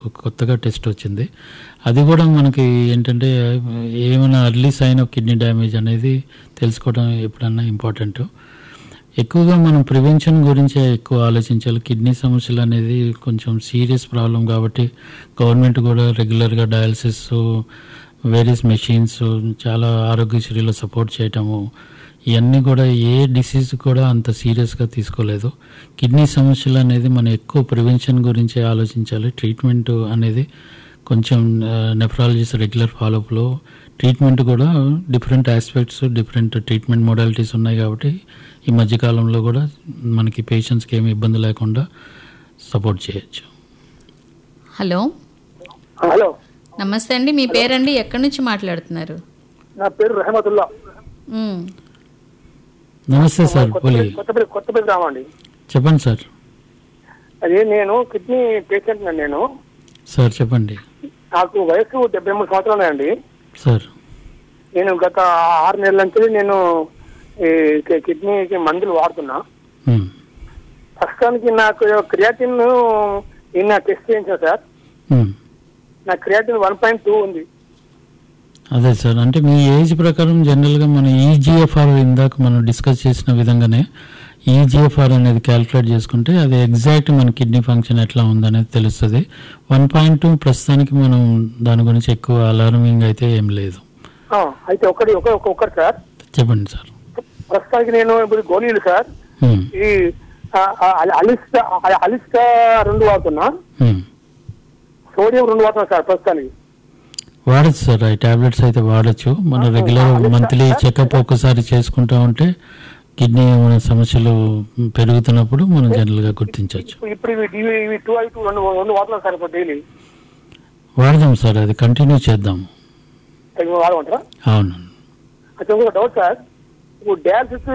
ఒక కొత్తగా టెస్ట్ వచ్చింది అది కూడా మనకి ఏంటంటే ఏమైనా early sign of kidney damage అనేది తెలుసుకోవడం ఎప్పుడన్నా ఇంపార్టెంట్ ఎక్కువగా మనం ప్రివెన్షన్ గురించే ఎక్కువ ఆలోచించాలి కిడ్నీ సమస్యలు అనేది కొంచెం సీరియస్ ప్రాబ్లం కాబట్టి గవర్నమెంట్ కూడా రెగ్యులర్గా డయాలసిస్ వేరియస్ మెషిన్స్ చాలా ఆరోగ్యశ్రీలో సపోర్ట్ చేయటము ఇవన్నీ కూడా ఏ డిసీజ్ కూడా అంత సీరియస్గా తీసుకోలేదు కిడ్నీ సమస్యలు అనేది మనం ఎక్కువ ప్రివెన్షన్ గురించే ఆలోచించాలి ట్రీట్మెంట్ అనేది కొంచెం నెఫ్రాలజిస్ట్ రెగ్యులర్ ఫాలోఅప్లో ట్రీట్మెంట్ కూడా different aspects different treatment modalities ఉన్నాయి కాబట్టి ఈ మధ్యకాలంలో కూడా మనకి పేషెంట్స్కి ఏమి ఇబ్బంది లేకుండా సపోర్ట్ చేయొచ్చు హలో హలో నమస్తే అండి మీ పేరండి ఎక్కడి నుంచి మాట్లాడుతున్నారు నా పేరు రహమతుల్లా మ్, నమస్తే సార్ పులి కొత్తపల్లి కొత్తపల్లి రామండి చెప్పండి సార్ అదే నేను కిడ్నీ పేషెంట్ నేను సార్ చెప్పండి నాకు వయసు డెబ్బై మూడు సంవత్సరాలు ఉన్నాయండి సార్ నేను గత ఆరు నెలల నుంచి నేను ఈ కి- కిడ్నీకి మందులు వాడుతున్నా ఉమ్. ప్రస్తుతానికి నాకు క్రియాటిన్ నిన్న టెస్ట్ చేయించాను సార్ ఉమ్. నా క్రియాటిన్ వన్ పాయింట్ టూ ఉంది అదే సార్ అంటే మీ ఏజ్ ప్రకారం జనరల్గా మన ఈజీఎఫ్ఆర్ ఇందాక మనం డిస్కస్ చేసిన విధంగానే ఈజీఎఫ్ఆర్ అనేది క్యాలిక్యులేట్ చేసుకుంటే అది ఎగ్జాక్ట్ మన కిడ్నీ ఫంక్షన్ ఎట్లా ఉందనేది తెలుస్తుంది వన్ పాయింట్ టూ ప్రస్తుతానికి మనం దాని గురించి ఎక్కువ అలారమింగ్ అయితే ఏం లేదు ఆ, అయితే ఒకటి ఒక ఒక- ఒకటి సార్ చెప్పండి సార్ ప్రస్తుతానికి నేను ఇప్పుడు గోళీలు సార్ ఉమ్. ఈ ఆ, ఆ, అలిస్టా ఆ, అలిస్టా రెండు వాడుతున్నా ఉమ్. సోడియం రెండు వాడుతున్నా సార్ ప్రస్తుతానికి వాడచ్చు సార్ ఈ టాబ్లెట్స్ అయితే వాడచ్చు మన రెగ్యులర్ మంత్లీ చెకప్ ఒక్కసారి చేసుకుంటా ఉంటే కిడ్నీ ఏమైనా సమస్యలు పెరుగుతున్నప్పుడు మనం జనరల్గా గుర్తించవచ్చు ఇప్పుడు ఇప్పుడు ఇవి ఇవి ఇవి టూ అవి టూ రెండు రెండు వాడుతున్నాం సార్ ఇప్పుడు డైలీ వాడదాం సార్ అది కంటిన్యూ చేద్దాం అవి వాడమంటారా అవును అయితే ఇంకొక డౌట్ సార్ ఇప్పుడు డయాలసిస్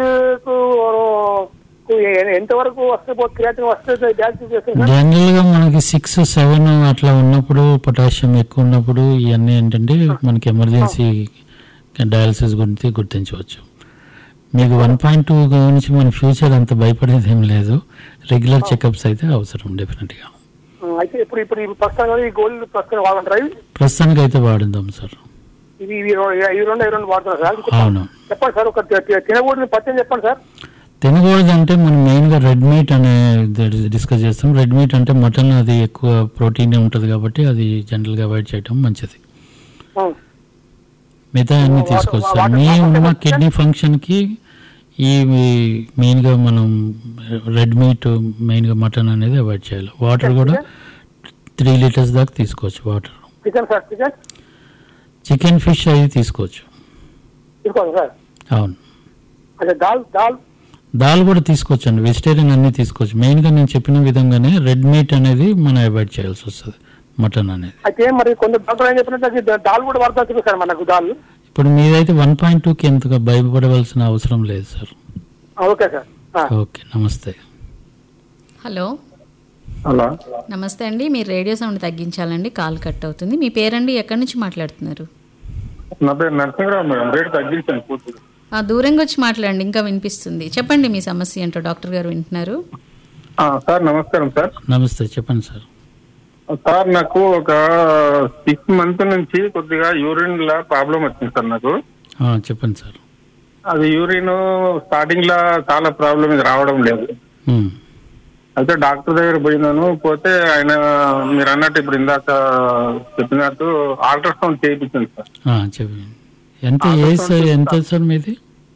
ఎంతవరకు వస్తే క్రియాటిన్ వస్తే డయాలసిస్ చేస్తే సార్ జనరల్ గా మనకి సిక్స్ సెవెన్ అట్లా ఉన్నప్పుడు పొటాషియం ఎక్కువ ఉన్నప్పుడు ఇవన్నీ ఏంటంటే మనకి ఎమర్జెన్సీ డయాలసిస్ గురించి గుర్తించవచ్చు మీకు వన్ పాయింట్ టూ గురించి మన ఫ్యూచర్ అంత భయపడేది ఏం లేదు రెగ్యులర్ చెకప్స్ అయితే అవసరం డెఫినెట్గా ఉం, అయితే ఇప్పుడు ఇప్పుడు ఇవి ప్రస్తుతం ఈ గోల్డ్ ప్రస్తుతం వాడుకుంటారా ఇవి ప్రస్తుతానికి అయితే వాడుదాం సార్ ఇవి ఇవి రో- ఇవి రెండు ఇవి రెండు వాడుతున్నారు సార్ ఇంకొక- అవును చెప్పండి సార్ ఒక తి- తి- తినకూడని పచ్చని చెప్పండి సార్ తినకూడదు అంటే మనం మెయిన్గా రెడ్ మీట్ అనే డిస్కస్ చేస్తాం రెడ్ మీట్ అంటే మటన్ అది ఎక్కువ ప్రోటీన్ ఉంటుంది కాబట్టి అది జనరల్గా అవాయిడ్ చేయడం మంచిది ఉం. మిగతా అన్ని తీసుకోవచ్చు సార్ వాటర్- మీ వాటర్ ఉన్న తీసుకోవచ్చా? కిడ్నీ ఫంక్షన్కి ఈ మెయిన్గా మనం రెడ్ మీట్ మెయిన్గా మటన్ అనేది అవాయిడ్ చేయాలి వాటర్ కూడా త్రీ లీటర్స్ దాకా తీసుకోవచ్చు water chicken sir chicken chicken fish అవి తీసుకోవచ్చు తీసుకోండి సార్ అవును అదే దాల్ దాల్ దాల్ కూడా తీసుకోవచ్చు అండి వెజిటేరియన్ అన్ని తీసుకోవచ్చు మెయిన్గా నేను చెప్పిన విధంగానే రెడ్ మీట్ అనేది మనం అవాయిడ్ చేయాల్సి వస్తుంది మటన్ అనేది అయితే మరి కొంత డాక్టర్ ఏం చెప్పినట్టు అది దా- దాల్ కూడా వాడతా చెప్పి సార్ మనకు దాల్ ఇప్పుడు మీదైతే వన్ పాయింట్ టూకి ఎంతగా భయపడవలసిన అవసరం లేదు సార్ ఆ, ఓకే సార్ ఆ. ఓకే నమస్తే హలో హలో నమస్తే అండి మీరు రేడియో సౌండ్ తగ్గించాలండి కాల్ కట్ అవుతుంది మీ పేరండి ఎక్కడి నుంచి మాట్లాడుతున్నారు నా పేరు నరసింహరావు మేడం రేటు తగ్గించండి పూర్తిగా ఆ, దూరంగా వచ్చి మాట్లాడండి ఇంకా వినిపిస్తుంది చెప్పండి మీ సమస్య ఏంటో డాక్టర్ గారు వింటున్నారు ఆ, సార్ నమస్కారం సార్ నమస్తే చెప్పండి సార్ సార్ నాకు ఒక సిక్స్ మంత్ నుంచి కొద్దిగా యూరిన్ లా ప్రాబ్లం వచ్చింది సార్ నాకు ఆ, చెప్పండి సార్ అది యూరిన్ స్టార్టింగ్ లా చాలా ప్రాబ్లం ఇది రావడం లేదు ఉమ్. అయితే డాక్టర్ దగ్గర పోయినాను పోతే ఆయన మీరు అన్నట్టు ఇప్పుడు ఇందాక చెప్పినట్టు అల్ట్రాసౌండ్ చేయించింది సార్ ఆ, చెప్పండి ఎంత ఏజ్ సార్ ఎంత సార్ మీది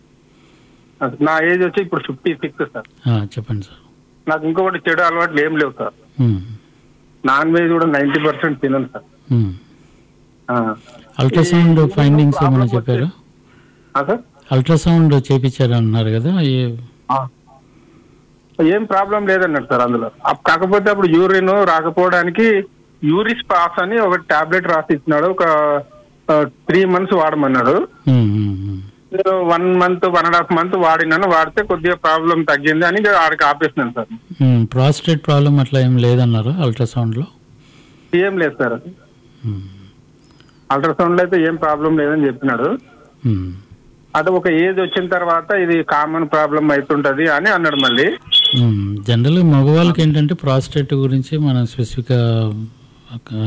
నా ఏజ్ వచ్చి ఇప్పుడు ఫిఫ్టీ సిక్స్ సార్ ఆ, చెప్పండి సార్ నాకు ఇంకొకటి చెడు అలవాట్లు ఏం లేవు సార్ ఉమ్. నాన్ వెజ్ కూడా నైన్టీ పర్సెంట్ తినను సార్ ఉమ్. ఆ. అల్ట్రాసౌండ్ ఈ- ఫైండింగ్స్ ఏమైనా ప్రాబ్లం చెప్పారు ఆ, సార్ అల్ట్రాసౌండ్ చేపించారు అన్నారు కదా ఏ- ఆ. ఏం ప్రాబ్లం లేదన్నాడు సార్ అందులో అప్- కాకపోతే అప్పుడు యూరిన్ రాకపోవడానికి యూరిస్ పాస్ అని ఒక టాబ్లెట్ రాసి ఇచ్చినాడు ఒక త్రీ మంత్స్ వాడమన్నాడు ఉమ్, ఉమ్, ఉమ్. నేను one month one and half month వాడినాను వాడితే కొద్దిగా ప్రాబ్లం తగ్గింది అని ఇక ఆడికి ఆపేసినాను సార్ ఉమ్, ప్రాస్టేట్ ప్రాబ్లం అట్లా ఏం లేదన్నారు అల్ట్రాసౌండ్లో ఏం లేదు సార్ ఉమ్, అల్ట్రాసౌండ్ లో అయితే ఏం ప్రాబ్లం లేదని చెప్పినాడు ఉమ్. అది ఒక ఏజ్ వచ్చిన తర్వాత ఇది కామన్ ప్రాబ్లం అవుతుంటది అని అన్నాడు మళ్ళీ జనరల్గా మగవాళ్ళకి ఏంటంటే ప్రాస్టేట్ గురించి మనం స్పెసిఫిక్గా